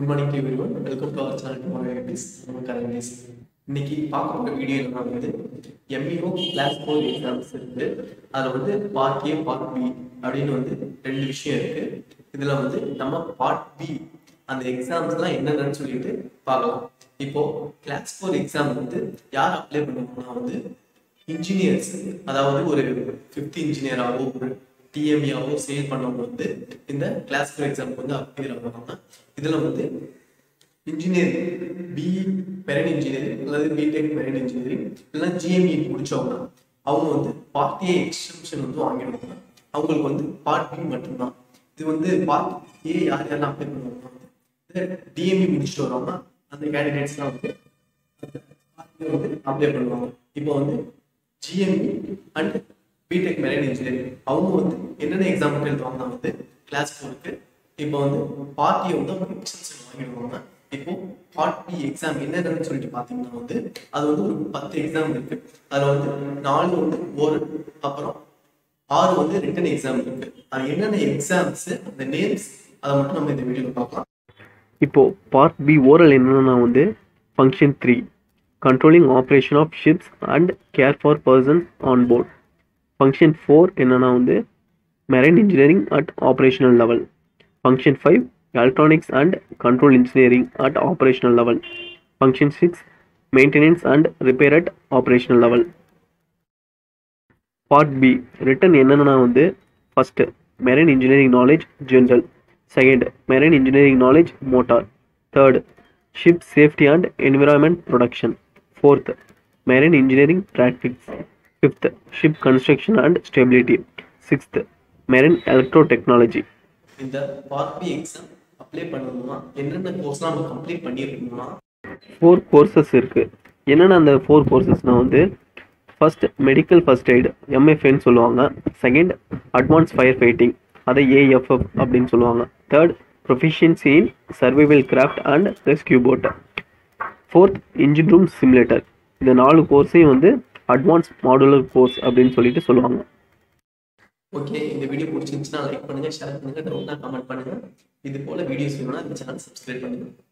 good morning to everyone welcome to our channel tomorrow episode நம்ம கரண்டிஸ் இன்னைக்கு பார்க்க போகிற வீடியோ என்ன வந்து எம்இஓ கிளாஸ் ஃபோர் எக்ஸாம்ஸ் இருக்கு அதில் வந்து பார்ட் ஏ பார்ட் பி அப்படின்னு வந்து ரெண்டு விஷயம் இருக்கு இதில் வந்து நம்ம பார்ட் பி அந்த எக்ஸாம்ஸ்லாம் என்னென்னு சொல்லிட்டு பார்க்கலாம் இப்போ கிளாஸ் ஃபோர் எக்ஸாம் வந்து யார் அப்ளை பண்ணுவாங்கன்னா வந்து இன்ஜினியர்ஸ் அதாவது ஒரு ஃபிஃப்த் இன்ஜினியராகவோ ஒரு டிஎம்இயாவோ சேல் பண்ணவங்க வந்து இந்த கிளாஸ் ஃபோர் எக்ஸாமுக்கு வந்து அப்பியர் ஆகுறாங்க இதில் வந்து இன்ஜினியரிங் பிஇ மெரைன் இன்ஜினியரிங் அல்லது பிடெக் மெரைன் இன்ஜினியரிங் இல்லைன்னா ஜிஎம்இ முடிச்சவங்க அவங்க வந்து பார்ட் ஏ எக்ஸ்டென்ஷன் வந்து வாங்கிடுவாங்க அவங்களுக்கு வந்து பார்ட் பி மட்டும்தான் இது வந்து பார்ட் ஏ யார் யாரெல்லாம் அப்ளை பண்ணுவாங்கன்னா வந்து டிஎம்இ முடிச்சுட்டு வரவங்க அந்த கேண்டிடேட்ஸ்லாம் வந்து வந்து அப்ளை பண்ணுவாங்க இப்போ வந்து GME and BTech marine engineering அவங்க வந்து என்னென்ன எக்ஸாம் எழுதுவாங்கன்னா வந்து கிளாஸ் ஃபோருக்கு இப்போ வந்து பார்ட்டியை வந்து அவங்க எக்ஸ்டென்ஷன் வாங்கிடுவாங்க இப்போ பார்ட் பி எக்ஸாம் என்னென்னு சொல்லிட்டு பார்த்தீங்கன்னா வந்து அது வந்து ஒரு பத்து எக்ஸாம் இருக்கு அதில் வந்து நாலு வந்து ஒரு அப்புறம் ஆறு வந்து ரிட்டன் எக்ஸாம் இருக்கு அது என்னென்ன எக்ஸாம்ஸ் அந்த நேம்ஸ் அதை மட்டும் நம்ம இந்த வீடியோவில் பார்க்கலாம் இப்போ பார்ட் பி ஓரல் என்னன்னா வந்து function three controlling operation of ships and care for persons on board function four என்னன்னா வந்து marine engineering at operational level function five electronics and control engineering at operational level function six maintenance and repair at operational level part B written என்னென்னா வந்து first marine engineering knowledge general second marine engineering knowledge motor third ship safety and environment protection fourth marine engineering practice fifth ship construction and stability sixth marine electro technology இந்த part B exam apply பண்ணணும்னா என்னென்ன கோர்ஸ்லாம் நம்ம complete பண்ணியிருக்கணும்னா four courses இருக்குது என்னென்ன அந்த four கோர்சஸ்னால் வந்து first medical first aid எம்எஃப்ஏன்னு சொல்லுவாங்க செகண்ட் அட்வான்ஸ் ஃபயர் ஃபைட்டிங் அதை ஏஎஃப்எஃப் அப்படின்னு சொல்லுவாங்க third proficiency in survival craft and rescue boat fourth engine room simulator இந்த நாலு கோர்ஸையும் வந்து அட்வான்ஸ் மாடுலர் கோர்ஸ் அப்படின்னு சொல்லிட்டு சொல்லுவாங்க ஓகே இந்த வீடியோ பிடிச்சிருந்துச்சுன்னா லைக் பண்ணுங்க ஷேர் பண்ணுங்க டவுட்னா கமெண்ட் பண்ணுங்க இது போல வீடியோஸ் வேணும்னா இந்த சேனல் சப்ஸ்கிரைப் பண்ணுங்க